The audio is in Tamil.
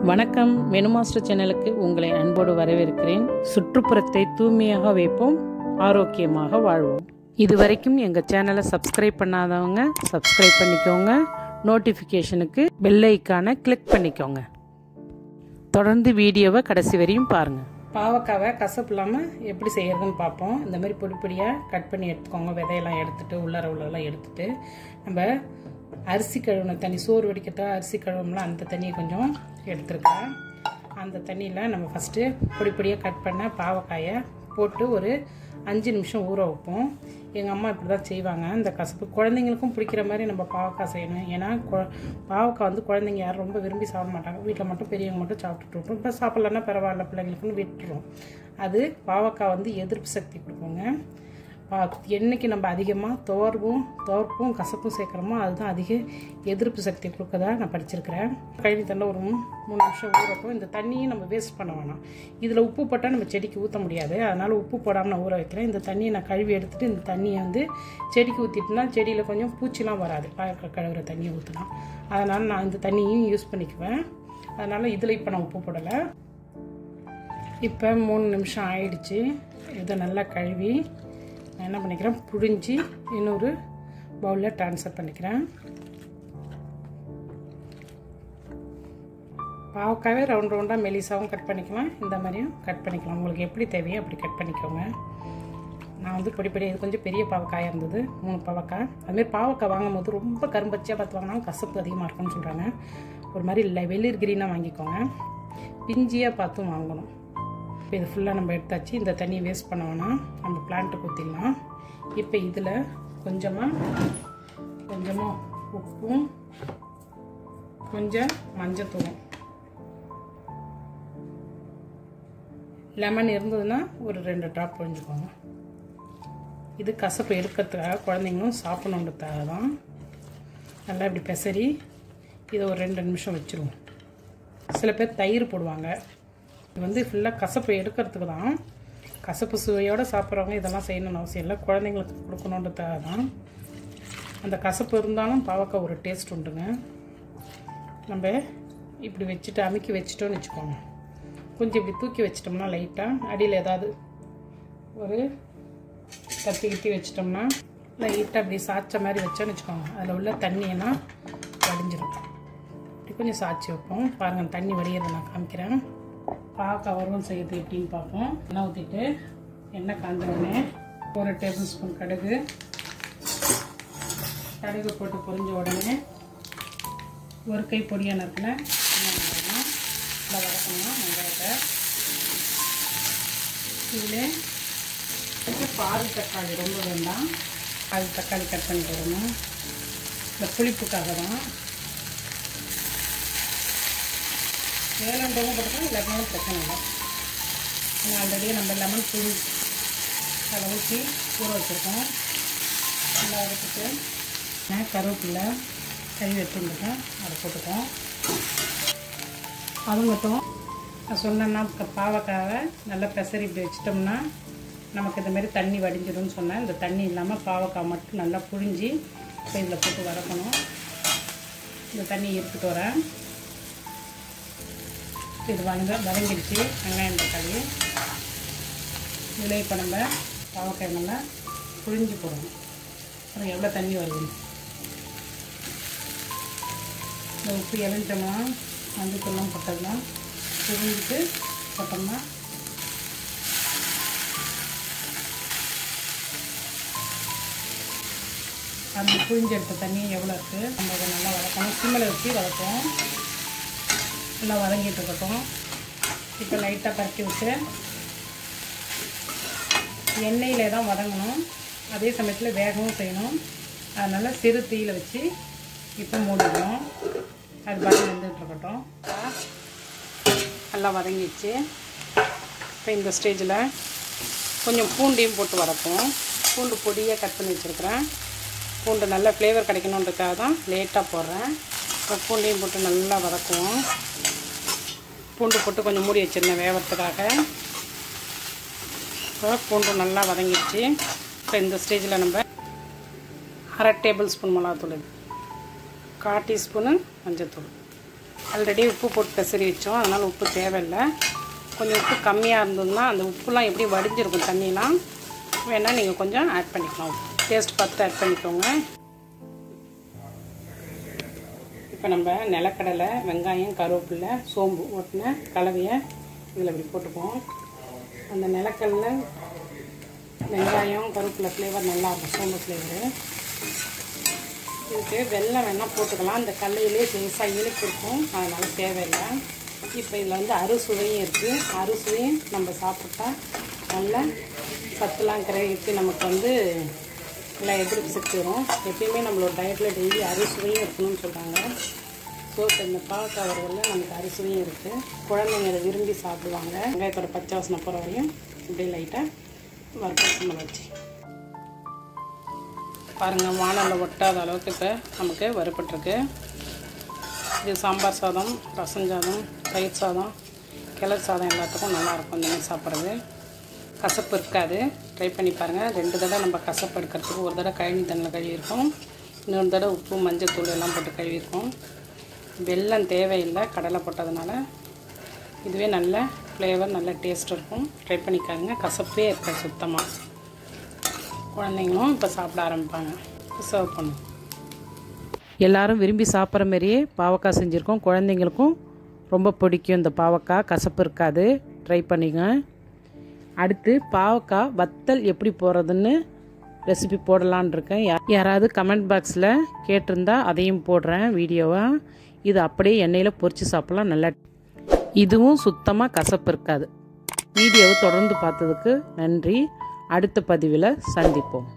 வணக்கம் மெனு மாஸ்டர் சேனலுக்கு உங்களை அன்போடு வரவேற்கிறேன் சுற்றுப்புறத்தை தூய்மையாக வைப்போம் ஆரோக்கியமாக வாழ்வோம் இதுவரைக்கும் எங்கள் சேனலை சப்ஸ்கிரைப் பண்ணாதவங்க சப்ஸ்கிரைப் பண்ணிக்கோங்க நோட்டிஃபிகேஷனுக்கு பெல் ஐக்கானை கிளிக் பண்ணிக்கோங்க தொடர்ந்து வீடியோவை கடைசி வரையும் பாருங்கள் பாவக்காவை கசப்பு இல்லாமல் எப்படி செய்யறதுன்னு பார்ப்போம் இந்த மாதிரி பொடி பொடியாக கட் பண்ணி எடுத்துக்கோங்க விதையெல்லாம் எடுத்துட்டு உள்ளர உள்ளெல்லாம் எடுத்துட்டு நம்ம அரிசி கழுவின தண்ணி சோறு வடிக்கிறதா அரிசி கழுவும்ல அந்த தண்ணியை கொஞ்சம் எடுத்துருக்கேன் அந்த தண்ணியில் நம்ம ஃபஸ்ட்டு பொடி பொடியாக கட் பண்ண பாவக்காயை போட்டு ஒரு அஞ்சு நிமிஷம் ஊற வைப்போம் எங்கள் அம்மா இப்படி தான் செய்வாங்க இந்த கசப்பு குழந்தைங்களுக்கும் பிடிக்கிற மாதிரி நம்ம பாவக்காய் செய்யணும் ஏன்னா கொ- பாவக்காய் வந்து குழந்தைங்க யாரும் ரொம்ப விரும்பி சாப்பிட மாட்டாங்க வீட்டில் மட்டும் பெரியவங்க மட்டும் சாப்பிட்டுட்டு இருப்போம் இப்போ சாப்பிட்லன்னா பரவாயில்ல பிள்ளைங்களுக்குன்னு விட்டுரும் அது பாவக்காய் வந்து எதிர்ப்பு சக்தி கொடுக்குங்க பா என்னைக்கு நம்ம அதிகமாக துவர்வும் துவர்ப்பும் கசப்பும் சேர்க்குறோமோ அதுதான் அதிக எதிர்ப்பு சக்தி கொடுக்கதா நான் படிச்சிருக்கிறேன் கழுவி தண்ணில் ஒரு மூ- மூணு நிமிஷம் ஊறட்டும் இந்த தண்ணியும் நம்ம வேஸ்ட் பண்ண வேணாம் இதில் உப்பு போட்டால் நம்ம செடிக்கு ஊற்ற முடியாது அதனால் உப்பு போடாமல் நான் ஊற வைக்கிறேன் இந்த தண்ணியை நான் கழுவி எடுத்துட்டு இந்த தண்ணியை வந்து செடிக்கு ஊற்றிட்டுனா செடியில் கொஞ்சம் பூச்சிலாம் வராது பாயக்க கழுவுற தண்ணியை ஊற்றினா அதனால் நான் இந்த தண்ணியும் யூஸ் பண்ணிக்குவேன் அதனால் இதில் இப்போ நான் உப்பு போடலை இப்போ மூணு நிமிஷம் ஆயிடுச்சு இதை நல்லா கழுவி நான் என்ன பண்ணிக்கிறேன் புழிஞ்சி இன்னொரு பவுலில் ட்ரான்ஸ்ஃபர் பண்ணிக்கிறேன் பாவக்காவே ரவுண்ட் ரவுண்டாக மெலிசாவும் கட் பண்ணிக்கலாம் இந்த மாதிரியும் கட் பண்ணிக்கலாம் உங்களுக்கு எப்படி தேவையோ அப்படி கட் பண்ணிக்கோங்க நான் வந்து பொடி பொடி இது கொஞ்சம் பெரிய பாவக்காயாக இருந்தது மூணு பாவக்காய் அதுமாரி பாவக்காய் வாங்கும் போது ரொம்ப கரும்பச்சியாக பார்த்து வாங்கினாலும் கசப்பு அதிகமாக இருக்கும்னு சொல்கிறாங்க ஒரு மாதிரி இல்லை வெளிர் கிரீனாக வாங்கிக்கோங்க பிஞ்சியாக பார்த்தும் வாங்கணும் இப்போ இது ஃபுல்லாக நம்ம எடுத்தாச்சு இந்த தண்ணியை வேஸ்ட் பண்ண வேணாம் நம்ம பிளான்ட்டுக்கு ஊற்றிடலாம் இப்போ இதில் கொஞ்சமாக கொஞ்சமாக உப்பும் கொஞ்சம் மஞ்சத்தூளும் லெமன் இருந்ததுன்னா ஒரு ரெண்டு ட்ராப் புழிஞ்சுக்கோங்க இது கசப்பு எடுக்கிறதுக்காக குழந்தைங்களும் சாப்பிடணுன்றதுக்காக தான் நல்லா இப்படி பெசரி இதை ஒரு ரெண்டு நிமிஷம் வச்சுருவோம் சில பேர் தயிர் போடுவாங்க இது வந்து ஃபுல்லாக கசப்பு எடுக்கிறதுக்கு தான் கசப்பு சுவையோடு சாப்பிட்றவங்க இதெல்லாம் செய்யணும்னு அவசியம் இல்லை குழந்தைங்களுக்கு கொடுக்கணுன்றதுக்காக தான் அந்த கசப்பு இருந்தாலும் பாவக்காய் ஒரு டேஸ்ட் உண்டுங்க நம்ம இப்படி வச்சுட்டு அமுக்கி வச்சிட்டோம்னு வச்சுக்கோங்க கொஞ்சம் இப்படி தூக்கி வச்சிட்டோம்னா லைட்டாக அடியில் ஏதாவது ஒரு கத்தி கிட்டி வச்சிட்டோம்னா லைட்டாக இப்படி சாய்ச்ச மாதிரி வச்சோன்னு வச்சுக்கோங்க அதில் உள்ள தண்ணியெல்லாம் வடிஞ்சிடும் இப்படி கொஞ்சம் சாய்ச்சி வைப்போம் பாருங்கள் தண்ணி வடியதை நான் காமிக்கிறேன் பாவக்காய் வறுவல் செய்யறது எப்படின்னு பார்ப்போம் எண்ணெய் ஊற்றிட்டு எண்ணெய் காஞ்ச உடனே ஒரு டேபிள் ஸ்பூன் கடுகு கடுகு போட்டு பொரிஞ்ச உடனே ஒரு கை பொடியாக நறுக்கின வெங்காயம் நல்லா வதக்கணும் வெங்காயத்தை இதில் கொஞ்சம் பால் தக்காளி ரொம்ப வேண்டாம் பால் தக்காளி கட் பண்ணி போடணும் இந்த புளிப்புக்காக தான் வேணுன்றவங்க போட்டுக்கலாம் இல்லாட்டினாலும் பிரச்சனை இல்லை ஏன்னா ஆல்ரெடி நம்ம லெமன் புளி அதை ஊற்றி ஊற வச்சுருக்கோம் நல்லா எடுத்துட்டு நான் கருவேப்பிலை கை வச்சுருந்துட்டேன் அதை போட்டுக்கோம் அது மட்டும் நான் சொன்னேன்னா க- பாவக்காவை நல்லா பெசரி இப்படி வச்சிட்டோம்னா நமக்கு இந்த மாதிரி தண்ணி வடிஞ்சிடும்னு சொன்னேன் இந்த தண்ணி இல்லாமல் பாவக்காய் மட்டும் நல்லா புழிஞ்சி இப்போ இதில் போட்டு வதக்கணும் இந்த தண்ணி எடுத்துட்டு வரேன் இது வதங்க வதங்கிடுச்சு வெங்காயம் தக்காளி இதில் இப்போ நம்ம பாவக்காய் நல்லா புழிஞ்சு போடணும் அப்புறம் எவ்வளோ தண்ணி வருது இந்த உப்பு இறங்கிட்டோம்னா மஞ்சத்தூள்லாம் போட்டோம்னா புரிஞ்சுட்டு போட்டோம்னா அந்த புழிஞ்சு எடுத்த தண்ணி எவ்வளோ இருக்குது நம்ம அதை நல்லா வதக்கணும் சிம்மில் வச்சு வதப்போம் நல்லா வதங்கிட்டு இருக்கட்டும் இப்போ லைட்டாக பரட்டி விட்டு எண்ணெயில் தான் வதங்கணும் அதே சமயத்தில் வேகவும் செய்யணும் அதனால் சிறு தீயில் வச்சு இப்போ மூடிடும் அது பாட்டு வந்துட்டு இருக்கட்டும் நல்லா வதங்கிடுச்சு இப்போ இந்த ஸ்டேஜில் கொஞ்சம் பூண்டையும் போட்டு வதப்போம் பூண்டு பொடியாக கட் பண்ணி வச்சுருக்கிறேன் பூண்டு நல்ல ஃப்ளேவர் கிடைக்கணுன்றதுக்காக தான் லேட்டாக போடுறேன் இப்போ பூண்டையும் போட்டு நல்லா வதக்குவோம் பூண்டு போட்டு கொஞ்சம் மூடி வச்சிருந்தேன் வேவறதுக்காக இப்போ பூண்டு நல்லா வதங்கிடுச்சு இப்போ இந்த ஸ்டேஜில் நம்ம அரை டேபிள் ஸ்பூன் மிளகாத்தூள் இது கால் டீஸ்பூனு மஞ்சத்தூள் ஆல்ரெடி உப்பு போட்டு பெசரி வச்சோம் அதனால் உப்பு தேவையில்லை கொஞ்சம் உப்பு கம்மியாக இருந்ததுன்னா அந்த உப்புலாம் எப்படி வடிஞ்சிருக்கும் தண்ணிலாம் வேணால் நீங்கள் கொஞ்சம் ஆட் பண்ணிக்கலாம் டேஸ்ட் பார்த்து ஆட் பண்ணிக்கோங்க இப்போ நம்ம நிலக்கடலை வெங்காயம் கருவேப்பிலை சோம்பு ஓட்டின கலவையை இதில் இப்படி போட்டுக்குவோம் அந்த நிலக்கடலை வெங்காயம் கருவேப்பிலை ஃப்ளேவர் நல்லாயிருக்கும் சோம்பு ஃப்ளேவரு இதுக்கு வெள்ளம் வேணால் போட்டுக்கலாம் அந்த கல்லையிலே லேசாக இழுப்பு இருக்கும் அதனால் தேவையில்லை இப்போ இதில் வந்து அறுசுவையும் இருக்குது அறுசுவையும் நம்ம சாப்பிட்டா நல்ல சத்துலாம் கிரகித்து நமக்கு வந்து நல்லா எதிர்ப்பு சக்தி வரும் எப்பயுமே நம்மளோட டயட்டில் டெய்லி அறுசுவையும் இருக்கணும்னு சொல்கிறாங்க ஸோ இப்போ இந்த பாவக்காய் வறுவலில் நமக்கு அரிசுவையும் இருக்குது குழந்தைங்க அதை விரும்பி சாப்பிடுவாங்க வெங்காயத்தோட பச்சை வாசனை போகிற வரையும் இப்படியே லைட்டாக வறுப்பை வச்சு பாருங்கள் வானலில் ஒட்டாத அளவுக்கு இப்போ நமக்கு வறுப்பட்டுருக்கு இது சாம்பார் சாதம் ரசம் சாதம் தயிர் சாதம் கிளறு சாதம் எல்லாத்துக்கும் நல்லாயிருக்கும் இந்த மாதிரி சாப்பிட்றது கசப்பு இருக்காது ட்ரை பண்ணி பாருங்கள் ரெண்டு தடவை நம்ம கசப்பு எடுக்கிறதுக்கு ஒரு தடவை கழுவி தண்ணியில் கழுவிருக்கோம் இன்னொரு தடவை உப்பு மஞ்சள் தூள் எல்லாம் போட்டு கழுவிருக்கோம் வெல்லம் தேவையில்லை கடலை போட்டதுனால இதுவே நல்ல ஃப்ளேவர் நல்ல டேஸ்ட் இருக்கும் ட்ரை பண்ணிக்காங்க கசப்பே இருக்காது சுத்தமாக குழந்தைங்களும் இப்போ சாப்பிட ஆரம்பிப்பாங்க சர்வ் பண்ணும் எல்லாரும் விரும்பி சாப்பிட்ற மாதிரியே பாவக்காய் செஞ்சுருக்கோம் குழந்தைங்களுக்கும் ரொம்ப பிடிக்கும் இந்த பாவக்காய் கசப்பு இருக்காது ட்ரை பண்ணிங்க அடுத்து பாவக்காய் வத்தல் எப்படி போடுறதுன்னு ரெசிபி போடலான் இருக்கேன் யாராவது கமெண்ட் பாக்ஸில் கேட்டிருந்தா அதையும் போடுறேன் வீடியோவை இது அப்படியே எண்ணெயில் பொரித்து சாப்பிட்லாம் நல்லா இதுவும் சுத்தமாக கசப்பு இருக்காது வீடியோவை தொடர்ந்து பார்த்ததுக்கு நன்றி அடுத்த பதிவில் சந்திப்போம்